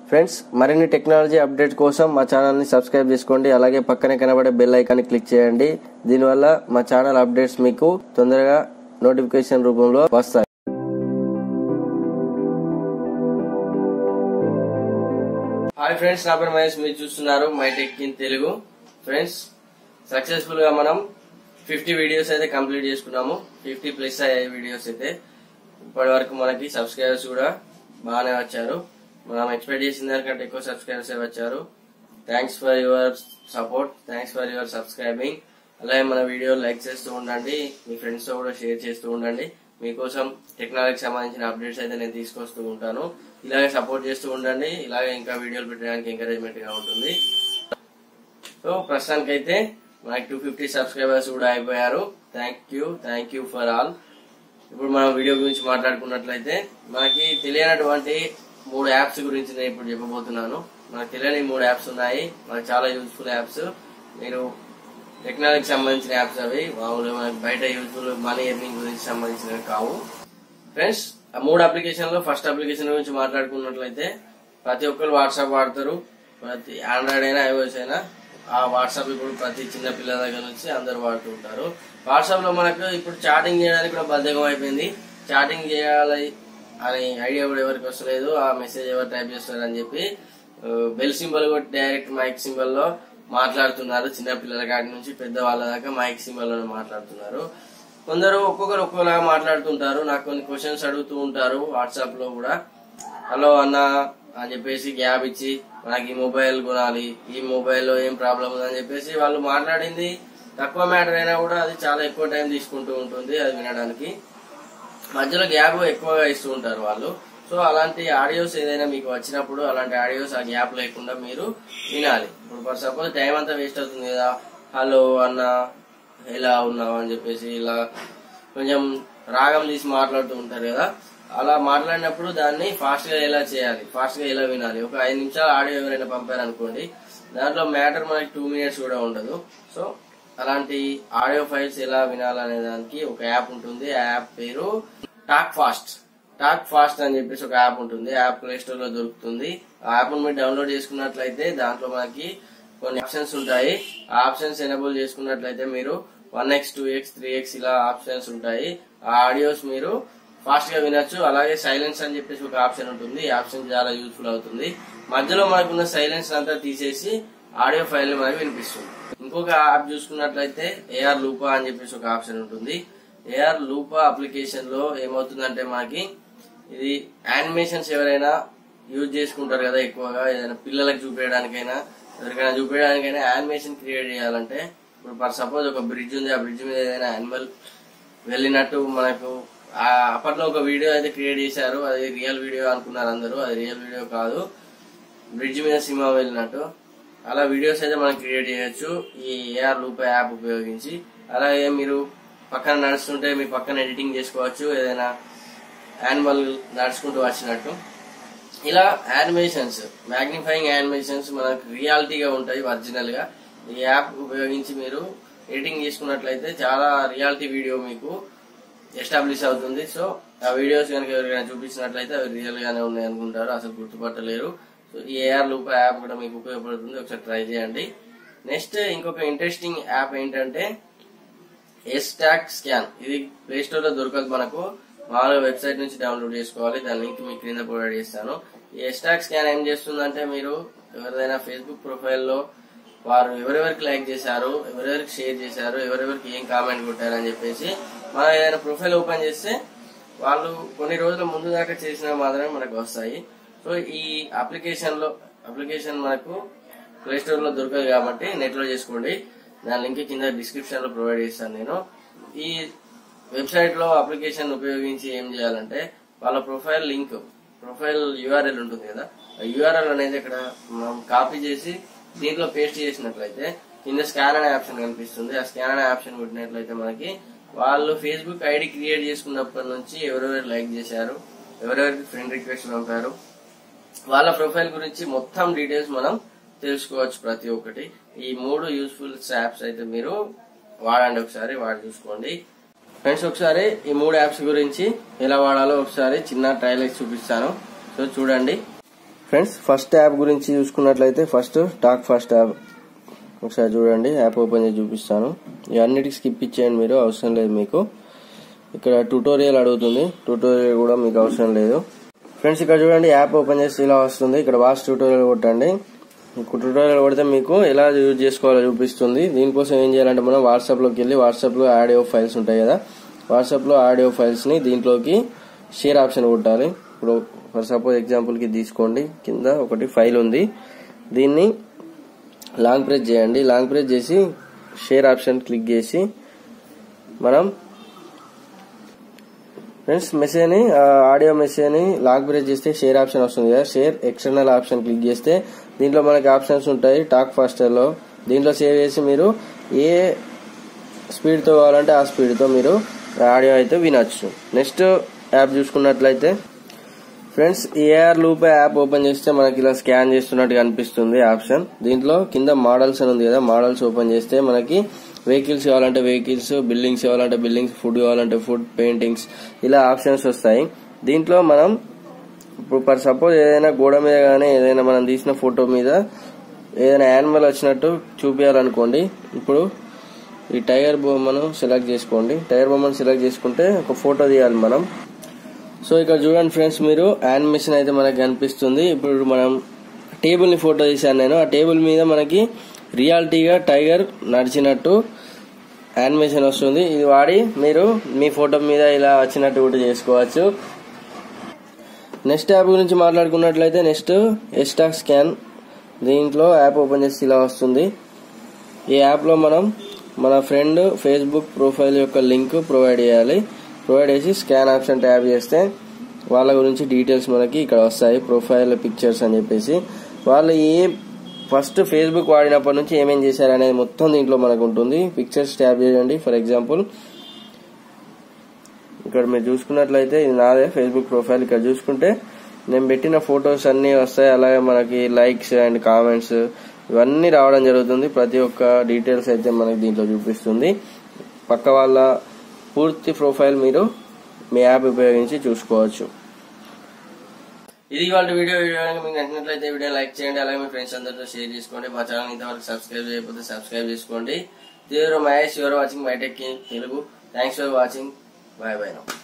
friends మరిన్ని technology update కోసం మా ఛానల్ని సబ్స్క్రైబ్ చేసుకోండి అలాగే పక్కనే కనబడే బెల్ ఐకాన్ని క్లిక్ చేయండి దీనివల్ల మా ఛానల్ అప్డేట్స్ మీకు తొందరగా నోటిఫికేషన్ రూపంలో వస్తాయి హాయ్ ఫ్రెండ్స్ నా పేరు మహేష్ మీరు చూస్తున్నారు my tech in Telugu friends successful గా మనం ఫిఫ్టీ వీడియోస్ అయితే కంప్లీట్ చేసుకున్నాము ఫిఫ్టీ ప్లస్ అయ్యాయి వీడియోస్ అయితే ఇప్పటి వరకు మనకి సబ్స్క్రైబర్స్ కూడా బాగానే వచ్చారు మనం ఎక్స్పెక్ట్ చేసిన దానికంటే ఎక్కువ సబ్స్క్రైబర్స్ వచ్చారు thanks for your support thanks for your subscribing అలాగే మన వీడియో లైక్ చేస్తూ ఉండండి మీ ఫ్రెండ్స్ తో కూడా షేర్ చేస్తూ ఉండండి మీకోసం టెక్నాలజీకి సంబంధించిన అప్డేట్స్ అయితే నేను తీసుకొస్తూ ఉంటాను ఇలాగే సపోర్ట్ చేస్తూ ఉండండి ఇలాగే ఇంకా వీడియోలు పెట్టడానికి ఎంకరేజ్మెంట్ గా ఉంటుంది సో ప్రస్తుతానికైతే మనకి టూ ఫిఫ్టీ సబ్స్క్రైబర్స్ కూడా అయిపోయారు thank you thank you for all ఇప్పుడు మనం వీడియో గురించి మాట్లాడుకున్నట్లయితే మనకి తెలియనటువంటి మూడు యాప్స్ గురించి నేను ఇప్పుడు చెప్పబోతున్నాను మనకు తెలియని మూడు యాప్స్ ఉన్నాయి మనకు చాలా యూజ్ఫుల్ యాప్స్ మీరు టెక్నాలజీకి సంబంధించిన యాప్స్ అవి మామూలుగా మనకి బయట యూజ్ఫుల్ మనీ ఎర్నింగ్ గురించి సంబంధించినవి కావు ఫ్రెండ్స్ ఆ మూడు అప్లికేషన్ లో ఫస్ట్ అప్లికేషన్ గురించి మాట్లాడుకున్నట్లయితే ప్రతి ఒక్కరు వాట్సాప్ వాడతారు ప్రతి ఆండ్రాయిడ్ అయినా ఐఓఎస్ అయినా ఆ వాట్సాప్ ఇప్పుడు ప్రతి చిన్న పిల్లల దగ్గర నుంచి అందరు వాడుతూ ఉంటారు వాట్సాప్ లో మనకు ఇప్పుడు చాటింగ్ చేయడానికి కూడా బద్ధకం అయిపోయింది చాటింగ్ చేయాలి అనే ఐడియా కూడా ఎవరికి వస్తలేదు ఆ మెసేజ్ ఎవరు టైప్ చేస్తారు అని చెప్పి బెల్ సింబల్ కొట్టి డైరెక్ట్ మైక్ సింబల్ లో మాట్లాడుతున్నారు చిన్న పిల్లల కాడి నుంచి పెద్ద వాళ్ళ దాకా మైక్ సింబల్ లో మాట్లాడుతున్నారు కొందరు ఒక్కొక్కరు ఒక్కొక్కలాగా మాట్లాడుతుంటారు నాకు కొన్ని క్వశ్చన్స్ అడుగుతూ ఉంటారు వాట్సాప్ లో కూడా హలో అన్న అని చెప్పేసి గ్యాప్ ఇచ్చి మనకి ఈ మొబైల్ కొనాలి ఈ మొబైల్లో ఏం ప్రాబ్లం ఉందని చెప్పేసి వాళ్ళు మాట్లాడింది తక్కువ మ్యాటర్ అయినా కూడా అది చాలా ఎక్కువ టైం తీసుకుంటూ ఉంటుంది అది వినడానికి మధ్యలో గ్యాప్ ఎక్కువగా ఇస్తూ ఉంటారు వాళ్ళు సో అలాంటి ఆడియోస్ ఏదైనా మీకు వచ్చినప్పుడు అలాంటి ఆడియోస్ ఆ గ్యాప్ లేకుండా మీరు వినాలి ఇప్పుడు ఫర్ సపోజ్ టైం అంతా వేస్ట్ అవుతుంది కదా హలో అన్న ఎలా ఉన్నావు అని చెప్పేసి ఇలా కొంచెం రాగం తీసి మాట్లాడుతూ ఉంటారు కదా అలా మాట్లాడినప్పుడు దాన్ని ఫాస్ట్ గా ఎలా చేయాలి ఫాస్ట్ గా ఎలా వినాలి ఒక ఐదు నిమిషాలు ఆడియో ఎవరైనా పంపారనుకోండి దాంట్లో మ్యాటర్ మనకి టూ మినిట్స్ కూడా ఉండదు సో అలాంటి ఆడియో ఫైల్స్ ఎలా వినాలనే దానికి ఒక యాప్ ఉంటుంది ఆ యాప్ పేరు టాక్ ఫాస్ట్ టాక్ ఫాస్ట్ అని చెప్పేసి ఒక యాప్ ఉంటుంది యాప్ ప్లే స్టోర్ లో దొరుకుతుంది ఆ యాప్ మీరు డౌన్లోడ్ చేసుకున్నట్లయితే దాంట్లో మనకి కొన్ని ఆప్షన్స్ ఉంటాయి ఆ ఆప్షన్స్ ఎనేబుల్ చేసుకున్నట్లయితే మీరు one x two x three x ఇలా ఆప్షన్స్ ఉంటాయి ఆ ఆడియోస్ మీరు ఫాస్ట్ గా వినొచ్చు అలాగే సైలెన్స్ అని చెప్పేసి ఒక ఆప్షన్ ఉంటుంది ఈ ఆప్షన్ చాలా యూస్ఫుల్ అవుతుంది మధ్యలో మనకున్న సైలెన్స్ అంతా తీసేసి ఆడియో ఫైల్ మనకి వినిపిస్తుంది ఇంకొక యాప్ చూసుకున్నట్లయితే ఏఆర్ లూపా అని చెప్పేసి ఒక ఆప్షన్ ఉంటుంది ఏఆర్ లూపా అప్లికేషన్ లో ఏమవుతుందంటే మనకి ఇది యానిమేషన్స్ ఎవరైనా యూజ్ చేసుకుంటారు కదా ఎక్కువగా ఏదైనా పిల్లలకు చూపించడానికైనా ఎవరికైనా చూపించడానికైనా యానిమేషన్ క్రియేట్ చేయాలంటే ఇప్పుడు ఫర్ సపోజ్ ఒక బ్రిడ్జ్ ఉంది ఆ బ్రిడ్జ్ మీద ఏదైనా యానిమల్ వెళ్ళినట్టు మనకు ఆ అప్పట్లో ఒక వీడియో అయితే క్రియేట్ చేశారు అది రియల్ వీడియో అనుకున్నారు అందరూ అది రియల్ వీడియో కాదు బ్రిడ్జ్ మీద సినిమా వెళ్ళినట్టు అలా వీడియోస్ అయితే మనం క్రియేట్ చేయొచ్చు ఈ ఏఆర్ లూప్ యాప్ ఉపయోగించి అలాగే మీరు పక్కన నడుస్తుంటే మీ పక్కన ఎడిటింగ్ చేసుకోవచ్చు ఏదైనా యానిమల్ నడుచుకుంటూ వచ్చినట్టు ఇలా యానిమేషన్స్ మ్యాగ్నిఫైయింగ్ యానిమేషన్స్ మనకు రియాలిటీగా ఉంటాయి ఒరిజినల్ గా ఈ యాప్ ఉపయోగించి మీరు ఎడిటింగ్ చేసుకున్నట్లయితే చాలా రియాలిటీ వీడియో మీకు ఎస్టాబ్లిష్ అవుతుంది సో ఆ వీడియోస్ కనుక ఎవరికైనా చూపించినట్లయితే అవి రియల్ గానే ఉన్నాయి అనుకుంటారు అసలు గుర్తుపట్టలేరు సో ఈ ఏఆర్ లూప్ యాప్ కూడా మీకు ఉపయోగపడుతుంది ఒకసారి ట్రై చేయండి నెక్స్ట్ ఇంకొక ఇంట్రెస్టింగ్ యాప్ ఏంటంటే ఎస్ ట్యాక్ స్కాన్ ఇది ప్లే స్టోర్ లో దొరకదు మనకు మామూలుగా వెబ్సైట్ నుంచి డౌన్లోడ్ చేసుకోవాలి దాని లింక్ మీకు క్రింద ప్రొవైడ్ చేస్తాను ఈ ఎస్ ట్యాక్ స్కాన్ ఏం చేస్తుందంటే మీరు ఎవరిదైనా ఫేస్బుక్ ప్రొఫైల్లో వారు ఎవరెవరికి లైక్ చేశారు ఎవరెవరికి షేర్ చేశారు ఎవరెవరికి ఏం కామెంట్ కొట్టారు అని చెప్పేసి మనం ఏదైనా ప్రొఫైల్ ఓపెన్ చేస్తే వాళ్ళు కొన్ని రోజుల ముందు దాకా చేసినవి మాత్రమే మనకు వస్తాయి సో ఈ అప్లికేషన్ లో అప్లికేషన్ మనకు ప్లే స్టోర్ లో దొరకదు కాబట్టి నెట్ లో చేసుకోండి దాని లింక్ కింద డిస్క్రిప్షన్ లో ప్రొవైడ్ చేస్తాను నేను ఈ వెబ్సైట్ లో అప్లికేషన్ ఉపయోగించి ఏం చేయాలంటే వాళ్ళ ప్రొఫైల్ లింక్ ప్రొఫైల్ యూఆర్ఎల్ ఉంటుంది కదా ఆ యూఆర్ఎల్ అనేది ఇక్కడ మనం కాపీ చేసి దీంట్లో పేస్ట్ చేసినట్లయితే కింద స్కాన్ అనే ఆప్షన్ కనిపిస్తుంది ఆ స్కాన్ అనే ఆప్షన్ కొట్టినట్లయితే మనకి వాళ్ళు ఫేస్బుక్ ఐడి క్రియేట్ చేసుకున్నప్పటి నుంచి ఎవరెవరు లైక్ చేశారు ఎవరెవరికి ఫ్రెండ్ రిక్వెస్ట్ పంపారు వాళ్ళ ప్రొఫైల్ గురించి మొత్తం డీటెయిల్స్ మనం తెలుసుకోవచ్చు ప్రతి ఒక్కటి ఈ మూడు యూస్ఫుల్ యాప్స్ అయితే మీరు వాడండి ఒకసారి వాడి చూసుకోండి ఫ్రెండ్స్ ఒకసారి ఈ మూడు యాప్స్ గురించి ఎలా వాడాలో ఒకసారి చిన్న ట్రయల్ చూపిస్తాను సో చూడండి ఫ్రెండ్స్ ఫస్ట్ యాప్ గురించి చూసుకున్నట్లయితే ఫస్ట్ టాక్ ఫస్ట్ యాప్ ఒకసారి చూడండి యాప్ ఓపెన్ చేసి చూపిస్తాను ఇవన్నిటికి స్కిప్ ఇచ్చేయండి మీరు అవసరం లేదు మీకు ఇక్కడ ట్యూటోరియల్ అడుగుతుంది ట్యూటోరియల్ కూడా మీకు అవసరం లేదు ఫ్రెండ్స్ ఇక్కడ చూడండి యాప్ ఓపెన్ చేసి ఇలా వస్తుంది ఇక్కడ వాచ్ ట్యూటోరియల్ కొట్టండి ట్యూటోరియల్ కొడితే మీకు ఎలా యూజ్ చేసుకోవాలో చూపిస్తుంది దీనికోసం ఏం చేయాలంటే మనం వాట్సాప్లోకి వెళ్ళి వాట్సాప్లో ఆడియో ఫైల్స్ ఉంటాయి కదా వాట్సాప్లో ఆడియో ఫైల్స్ని దీంట్లోకి షేర్ ఆప్షన్ కొట్టాలి ఇప్పుడు ఫర్ సపోజ్ ఎగ్జాంపుల్కి తీసుకోండి కింద ఒకటి ఫైల్ ఉంది దీన్ని లాంగ్ ప్రెస్ చేయండి లాంగ్ ప్రెస్ చేసి షేర్ ఆప్షన్ క్లిక్ చేసి మనం ఫ్రెండ్స్ మెసేజ్ని ఆడియో మెసేజ్ని లాంగ్ ప్రెస్ చేస్తే షేర్ ఆప్షన్ వస్తుంది కదా షేర్ ఎక్స్టర్నల్ ఆప్షన్ క్లిక్ చేస్తే దీంట్లో మనకి ఆప్షన్స్ ఉంటాయి టాక్ ఫాస్టర్లో దీంట్లో సేవ్ చేసి మీరు ఏ స్పీడ్తో కావాలంటే ఆ స్పీడ్తో మీరు ఆడియో అయితే వినొచ్చు నెక్స్ట్ యాప్ చూసుకున్నట్లయితే friends AR loop app open చేస్తే మనకి ఇలా స్కాన్ చేస్తున్నట్టు కనిపిస్తుంది ఆప్షన్ దీంట్లో కింద మోడల్స్ అని ఉంది కదా మోడల్స్ ఓపెన్ చేస్తే మనకి వెహికల్స్ కావాలంటే వెహికల్స్ బిల్డింగ్స్ కావాలంటే బిల్డింగ్స్ ఫుడ్ కావాలంటే ఫుడ్ పెయింటింగ్స్ ఇలా ఆప్షన్స్ వస్తాయి దీంట్లో మనం ఇప్పుడు ఫర్ సపోజ్ ఏదైనా గోడ మీద కానీ ఏదైనా మనం తీసిన ఫోటో మీద ఏదైనా యానిమల్ వచ్చినట్టు చూపించాలనుకోండి ఇప్పుడు ఈ టైగర్ బొమ్మను సెలెక్ట్ చేసుకోండి టైగర్ బొమ్మను సెలెక్ట్ చేసుకుంటే ఒక ఫోటో తీయాలి మనం సో ఇక్కడ చూడండి ఫ్రెండ్స్ మీరు యానిమేషన్ అయితే మనకి కనిపిస్తుంది ఇప్పుడు మనం టేబుల్ ని ఫోటో తీశాను నేను ఆ టేబుల్ మీద మనకి రియాలిటీగా టైగర్ నడిచినట్టు యానిమేషన్ వస్తుంది ఇది వాడి మీరు మీ ఫోటో మీద ఇలా వచ్చినట్టు కూడా చేసుకోవచ్చు నెక్స్ట్ యాప్ గురించి మాట్లాడుకున్నట్లయితే నెక్స్ట్ ఎస్టాక్ స్కాన్ దీంట్లో యాప్ ఓపెన్ చేసి ఇలా వస్తుంది ఈ యాప్లో మనం మన ఫ్రెండ్ ఫేస్బుక్ ప్రొఫైల్ యొక్క లింక్ ప్రొవైడ్ చేయాలి ప్రొవైడ్ చేసి స్కాన్ ఆప్షన్ ట్యాప్ చేస్తే వాళ్ళ గురించి డీటెయిల్స్ మనకి ఇక్కడ వస్తాయి ప్రొఫైల్ పిక్చర్స్ అని చెప్పేసి వాళ్ళు ఏ ఫస్ట్ ఫేస్బుక్ వాడినప్పటి నుంచి ఏమేం చేశారు అనేది మొత్తం దీంట్లో మనకు ఉంటుంది పిక్చర్స్ ట్యాప్ చేయండి ఫర్ ఎగ్జాంపుల్ ఇక్కడ మీరు చూసుకున్నట్లయితే ఇది నాదే ఫేస్బుక్ ప్రొఫైల్ ఇక్కడ చూసుకుంటే నేను పెట్టిన ఫొటోస్ అన్నీ వస్తాయి అలాగే మనకి లైక్స్ అండ్ కామెంట్స్ ఇవన్నీ రావడం జరుగుతుంది ప్రతి ఒక్క డీటెయిల్స్ అయితే మనకి దీంట్లో చూపిస్తుంది పక్క వాళ్ళ పూర్తి ప్రొఫైల్ మీరు మీ యాప్ ఉపయోగించి చూసుకోవచ్చు ఇది ఇవాళ వీడియో వీడియో కనుక మీకు నచ్చినట్లయితే వీడియో లైక్ చేయండి అలాగే మీ ఫ్రెండ్స్ అందరితో షేర్ చేసుకోండి మా ఛానల్ ఇంతవరకు సబ్స్క్రైబ్ చేయకపోతే సబ్స్క్రైబ్ చేసుకోండి తీవ్ర Mahesh your watching my tech Telugu thanks for watching bye bye